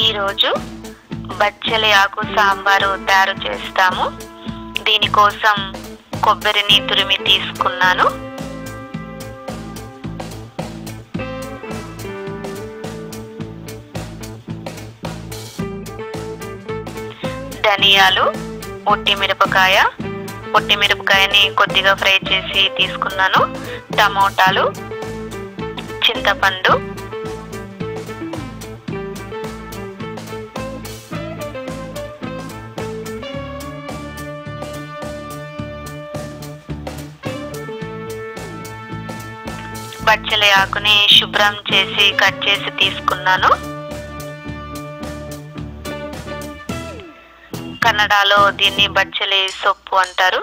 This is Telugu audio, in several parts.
ఈరోజు బచ్చలి ఆకు సాంబారు తయారు చేస్తాము దీనికోసం కొబ్బరిని తురిమి తీసుకున్నాను ధనియాలు ఒట్టి మిరపకాయ ఒట్టి మిరపకాయని కొద్దిగా ఫ్రై చేసి తీసుకున్నాను టమోటాలు చింతపండు బచ్చలి ఆకుని శుభ్రం చేసి కట్ చేసి తీసుకున్నాను కన్నడలో దీన్ని బచ్చలి సొప్పు అంటారు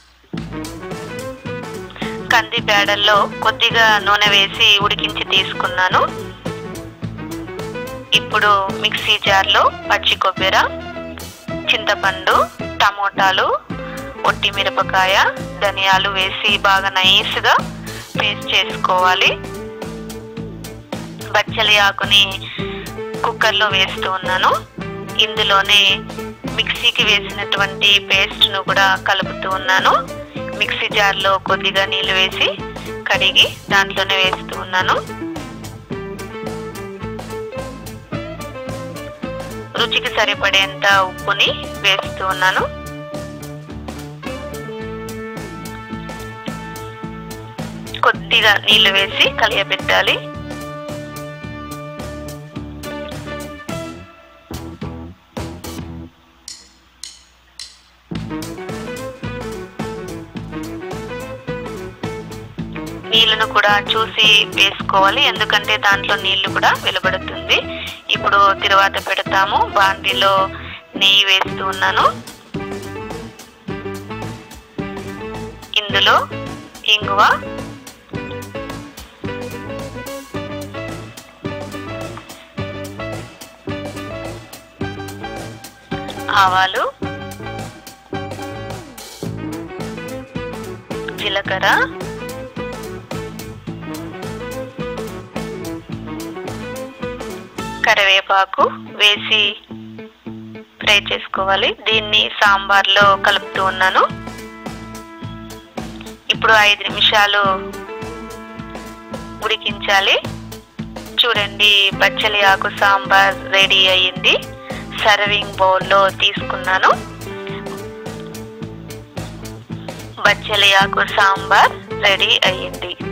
కంది బేడల్లో కొద్దిగా నూనె వేసి ఉడికించి తీసుకున్నాను ఇప్పుడు మిక్సీ జార్లో పచ్చి కొబ్బరి చింతపండు టమోటాలు ఒట్టి మిరపకాయ ధనియాలు వేసి బాగా నైస్గా పేస్ట్ చేసుకోవాలి బచ్చలి ఆకుని కుక్కర్లో వేస్తూ ఉన్నాను ఇందులోనే మిక్సీకి వేసినటువంటి పేస్ట్ను కూడా కలుపుతూ ఉన్నాను మిక్సీ జార్లో కొద్దిగా నీళ్ళు వేసి కడిగి దాంట్లోనే వేస్తూ ఉన్నాను రుచికి సరిపడేంత ఉప్పుని వేస్తూ ఉన్నాను కొద్దిగా నీళ్లు వేసి కలియబెట్టాలి నీళ్ళను కూడా చూసి వేసుకోవాలి ఎందుకంటే దాంట్లో నీళ్లు కూడా వెలువడుతుంది ఇప్పుడు తిరువాత పెడతాము బాండీలో నెయ్యి వేస్తూ ఉన్నాను ఇందులో ఇంగువ ఆవాలు జీలకర్ర కరివేపాకు వేసి ఫ్రై చేసుకోవాలి దీన్ని సాంబార్లో కలుపుతూ ఉన్నాను ఇప్పుడు ఐదు నిమిషాలు ఉడికించాలి చూడండి పచ్చలి ఆకు సాంబార్ రెడీ అయ్యింది సర్వింగ్ బౌల్లో తీసుకున్నాను బచ్చలి ఆకు సాంబార్ రెడీ అయ్యింది